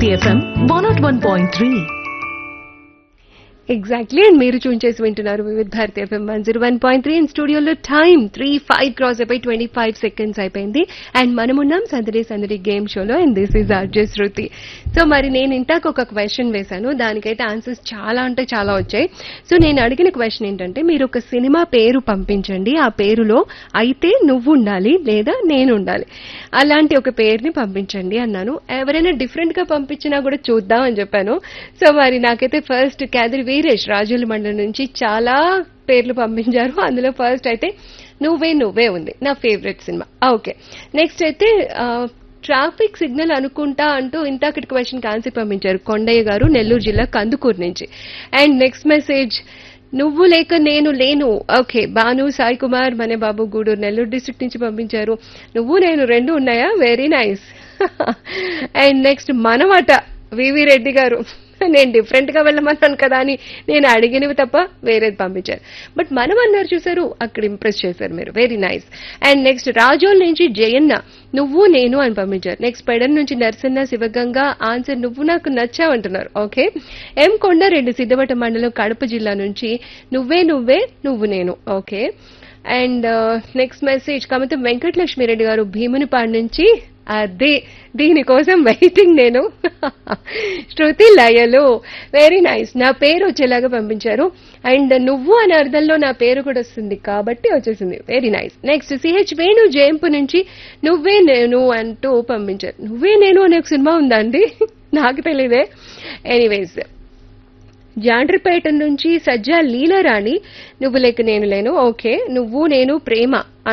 Bharati FM one nought one point three exactly and మీరు tune చేసి వింటున్నారు Vividha Bharati FM one zero one point three and స్టూడియోలో time three five cross అయిపోయి twenty five seconds అయిపోయింది and మనమున్నాం సందడి సందడి గేమ్ షోలో and this is RJ Shruti so మరి నేను ఇంటాక ఒక క్వశ్చన్ వేశాను దానికైతే ఆన్సర్స్ చాలా అంటే చాలా వచ్చాయి సో నేను అడిగిన క్వశ్చన్ ఏంటంటే మీరు ఒక సినిమా పేరు పంపించండి ఆ పేరులో అయితే నువ్వు ఉండాలి లేదా నేను ఉండాలి అలాంటి ఒక పేరుని పంపించండి అన్నాను ఎవరైనా డిఫరెంట్ గా పంపించినా కూడా చూద్దాం అని చెప్పాను సో మరి నాకైతే ఫస్ట్ క్యాదరి వీరేష్ రాజుల మండలం నుంచి చాలా పేర్లు పంపించారు అందులో ఫస్ట్ అయితే నువ్వే నువ్వే ఉంది నా ఫేవరెట్ సినిమా ఓకే నెక్స్ట్ అయితే ఆ, ట్రాఫిక్ సిగ్నల్ అనుకుంటా అంటూ ఇంతకటి క్వశ్చన్ ఆన్సర్ పంపించారు కొండయ్య గారు నెల్లూరు జిల్లా కందుకూరు నుంచి అండ్ నెక్స్ట్ మెసేజ్ నువ్వు లేక నేను లేను ఓకే భాను సాయి కుమార్ మనే బాబు గూడూరు నెల్లూరు డిస్ట్రిక్ట్ నుంచి పంపించారు నువ్వు నేను రెండు ఉన్నాయా వెరీ నైస్ అండ్ నెక్స్ట్ మనమాట వివి రెడ్డి గారు నేను డిఫరెంట్ గా వెళ్ళమన్నాను కదా అని నేను అడిగినవి తప్ప వేరేది పంపించారు బట్ మనం అన్నారు చూసారు అక్కడ ఇంప్రెస్ చేశారు మీరు very nice and next Razole నుంచి జయన్న నువ్వు నేను అని పంపించారు నెక్స్ట్ పెడన్ నుంచి నరసన్న శివగంగ ఆన్సర్ నువ్వు నాకు నచ్చావంటున్నారు ఓకే ఎం కొండారెడ్డి సిద్ధవట మండలం కడప జిల్లా నుంచి నువ్వే నువ్వే నువ్వు నేను okay and next message Kamitham Venkatalakshmi Reddy గారు భీమునిపాడు నుంచి అదే దీనికోసం వెయిటింగ్ నేను శృతి లయలు వెరీ నైస్ నా పేరు వచ్చేలాగా పంపించారు అండ్ నువ్వు అనే అర్థంలో నా పేరు కూడా వస్తుంది కాబట్టి వచ్చేసింది very nice next CH Venu Jayampu నుంచి నువ్వే నేను అంటూ పంపించారు నువ్వే నేను అనే ఒక సినిమా ఉందా అండి నాకు తెలియదే ఎనీవేస్ జాండ్రిపేట నుంచి సజ్జా లీలారాణి నువ్వు లేక నేను లేను ఓకే నువ్వు నేను ప్రేమ